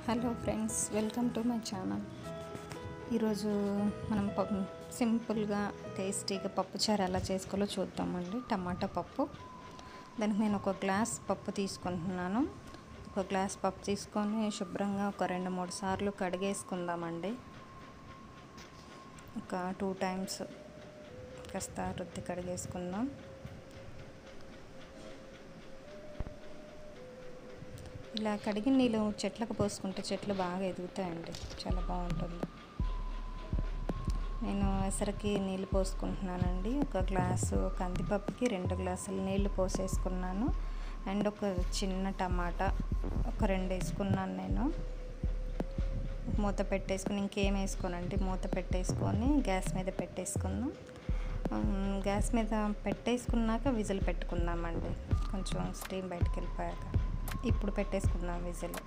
hello friends welcome to my channel ఈరోజు మనం పప్పు సింపుల్గా టేస్టీగా పప్పు చారు ఎలా చేసుకోవాలో చూద్దామండి టమాటా పప్పు దానికి నేను ఒక గ్లాస్ పప్పు తీసుకుంటున్నాను ఒక గ్లాస్ పప్పు తీసుకొని శుభ్రంగా ఒక రెండు మూడు సార్లు కడిగేసుకుందామండి ఒక టూ టైమ్స్ కాస్త రుద్ది కడిగేసుకుందాం ఇలా కడిగిన నీళ్ళు చెట్లకు పోసుకుంటే చెట్లు బాగా ఎదుగుతాయండి చాలా బాగుంటుంది నేను ఎసరికి నీళ్ళు పోసుకుంటున్నానండి ఒక గ్లాసు కందిపప్పుకి రెండు గ్లాసులు నీళ్లు పోసేసుకున్నాను అండ్ ఒక చిన్న టమాటా ఒక రెండు వేసుకున్నాను నేను మూత పెట్టేసుకుని ఇంకేం వేసుకోనండి మూత పెట్టేసుకొని గ్యాస్ మీద పెట్టేసుకుందాం గ్యాస్ మీద పెట్టేసుకున్నాక విజిల్ పెట్టుకుందామండి కొంచెం స్టీమ్ బయటకు వెళ్ళిపోయాక ఇప్పుడు పెట్టేసుకుందాం విజిల్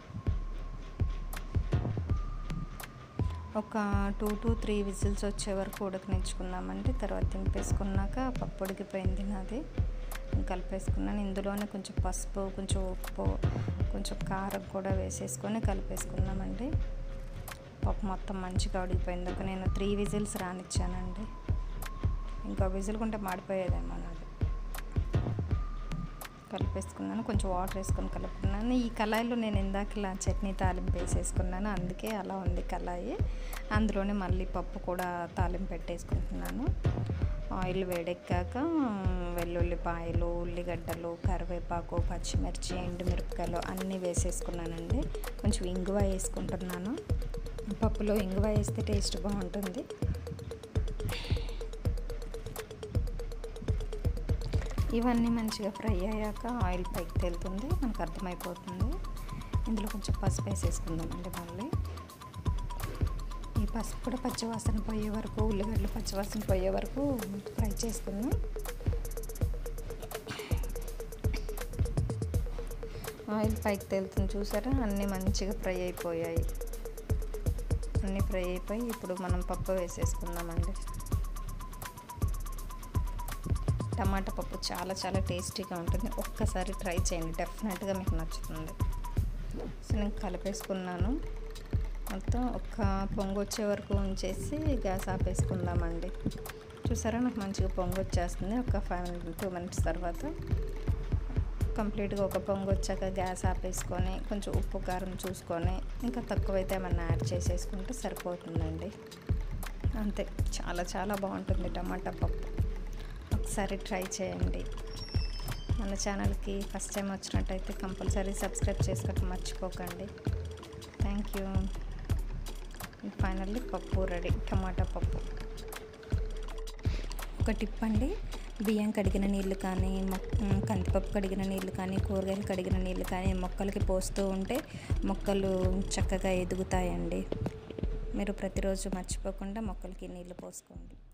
ఒక టూ టు త్రీ విజిల్స్ వచ్చే వరకు ఉడకనిచ్చుకుందామండి తర్వాత దింపేసుకున్నాక పప్పు ఉడికిపోయింది నాది కలిపేసుకున్నాను ఇందులోనే కొంచెం పసుపు కొంచెం ఉప్పు కొంచెం కారం కూడా వేసేసుకొని కలిపేసుకుందామండి పప్పు మొత్తం మంచిగా ఉడికిపోయింది ఒక నేను త్రీ విజిల్స్ రానిచ్చానండి ఇంకా విజిల్ కొంటే మాడిపోయేదేమో నాది కలిపేసుకున్నాను కొంచెం వాటర్ వేసుకొని కలుపుకున్నాను ఈ కళాయిలో నేను ఇందాక ఇలా చట్నీ తాలింపు వేసేసుకున్నాను అందుకే అలా ఉంది కళాయి అందులోనే మళ్ళీ పప్పు కూడా తాలింపు పెట్టేసుకుంటున్నాను ఆయిల్ వేడెక్కాక వెల్లుల్లిపాయలు ఉల్లిగడ్డలు కరివేపాకు పచ్చిమిర్చి ఎండుమిరపకాయలు అన్నీ వేసేసుకున్నానండి కొంచెం ఇంగువ వేసుకుంటున్నాను పప్పులో ఇంగువ వేస్తే టేస్ట్ బాగుంటుంది ఇవన్నీ మంచిగా ఫ్రై అయ్యాక ఆయిల్ పైకి తేలుతుంది మనకు అర్థమైపోతుంది ఇందులో కొంచెం పసుపు వేసేసుకుందామండి మళ్ళీ ఈ పసుపు కూడా పచ్చివాసన పోయే వరకు ఉల్లిగడ్డలు పచ్చివాసన పోయే వరకు ఫ్రై చేసుకుందాం ఆయిల్ పైకి తేలుతుంది చూసారా అన్నీ మంచిగా ఫ్రై అయిపోయాయి అన్నీ ఫ్రై అయిపోయి ఇప్పుడు మనం పప్పు వేసేసుకుందామండి టమాటా పప్పు చాలా చాలా టేస్టీగా ఉంటుంది ఒక్కసారి ట్రై చేయండి డెఫినెట్గా మీకు నచ్చుతుంది సో నేను కలిపేసుకున్నాను మొత్తం ఒక్క పొంగు వచ్చే వరకు ఉంచేసి గ్యాస్ ఆపేసుకుందామండి చూసారా నాకు మంచిగా పొంగు వచ్చేస్తుంది ఒక ఫైవ్ టూ మినిట్స్ తర్వాత కంప్లీట్గా ఒక పొంగు వచ్చాక గ్యాస్ ఆపేసుకొని కొంచెం ఉప్పు కారం చూసుకొని ఇంకా తక్కువైతే ఏమన్నా యాడ్ చేసేసుకుంటే సరిపోతుందండి అంతే చాలా చాలా బాగుంటుంది టమాటా పప్పు ఒకసారి ట్రై చేయండి మన ఛానల్కి ఫస్ట్ టైం వచ్చినట్టయితే కంపల్సరీ సబ్స్క్రైబ్ చేసుకోవటం మర్చిపోకండి థ్యాంక్ యూ ఫైనల్లీ పప్పు రెడీ టమాటా పప్పు ఒక టిప్ అండి బియ్యం కడిగిన నీళ్ళు కానీ కందిపప్పు కడిగిన నీళ్ళు కానీ కూరగాయలు కడిగిన నీళ్ళు కానీ మొక్కలకి పోస్తూ ఉంటే మొక్కలు చక్కగా ఎదుగుతాయండి మీరు ప్రతిరోజు మర్చిపోకుండా మొక్కలకి నీళ్ళు పోసుకోండి